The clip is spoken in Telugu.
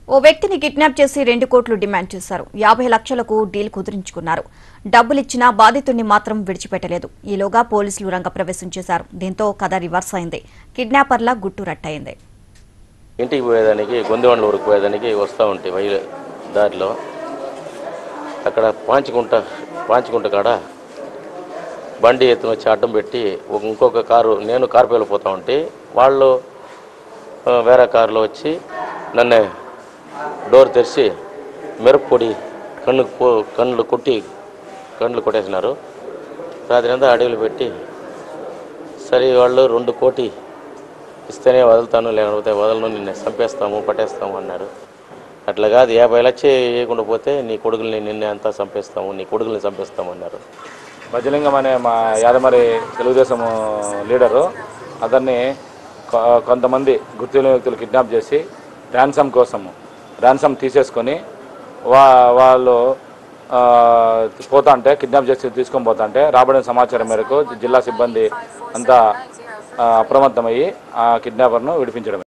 ఓ వ్యక్తిని కిడ్నాప్ చేసి రెండు కోట్లు డిమాండ్ చేశారు యాభై లక్షలకు డీల్ కుదిరించుకున్నారు డబ్బులిచ్చినా బాధితుడిని మాత్రం విడిచిపెట్టలేదు ఈలోగా పోలీసులు రంగప్రవేశం చేశారు దీంతో కథ రివర్స్ అయింది కిడ్నాపర్ల గుట్టు రట్టయింది ఇంటికి పోయేదానికి గొందివండ్ల ఊరికి పోయేదానికి వస్తూ ఉంటే వై దారిలో అక్కడ పాంచుకుంట పాంచుకుంట కాడ బండి ఎత్తున వచ్చి అడ్డం పెట్టి ఒక ఇంకొక కారు నేను కారు వెళ్ళిపోతా ఉంటే వాళ్ళు ఆ, వేరే కారులో వచ్చి నన్ను డోర్ తెరిచి మిరప్పొడి కన్ను పో- కళ్ళు కొట్టి కళ్ళు కొట్టేసినారు రాత్రి అంతా అడవిలో పెట్టి సరే వాళ్ళు రెండు కోటి ఇస్తేనే వదులుతాను లేకపోతే వదలను నిన్ను చంపేస్తాము పట్టేస్తాము అన్నారు అట్లా కాదు యాభై లక్ష వేయకుండా పోతే నీ కొడుకుల్ని నిన్నే అంతా చంపేస్తాము నీ కొడుకుల్ని చంపేస్తాము అన్నారు భజలింగం అనే మా యాదమరి తెలుగుదేశం లీడరు అతన్ని కొ- కొంతమంది గుర్తులేని వ్యక్తులు కిడ్నాప్ చేసి ర్యాన్సమ్ కోసము ర్యాన్సమ్ తీసేసుకొని వా వాళ్ళు ఆ, పోతా అంటే కిడ్నాప్ చేసి తీసుకొని పోతా అంటే రాబడిన సమాచారం మేరకు జిల్లా సిబ్బంది అంతా ఆ, అప్రమత్తమయ్యి ఆ కిడ్నాపర్ను విడిపించడం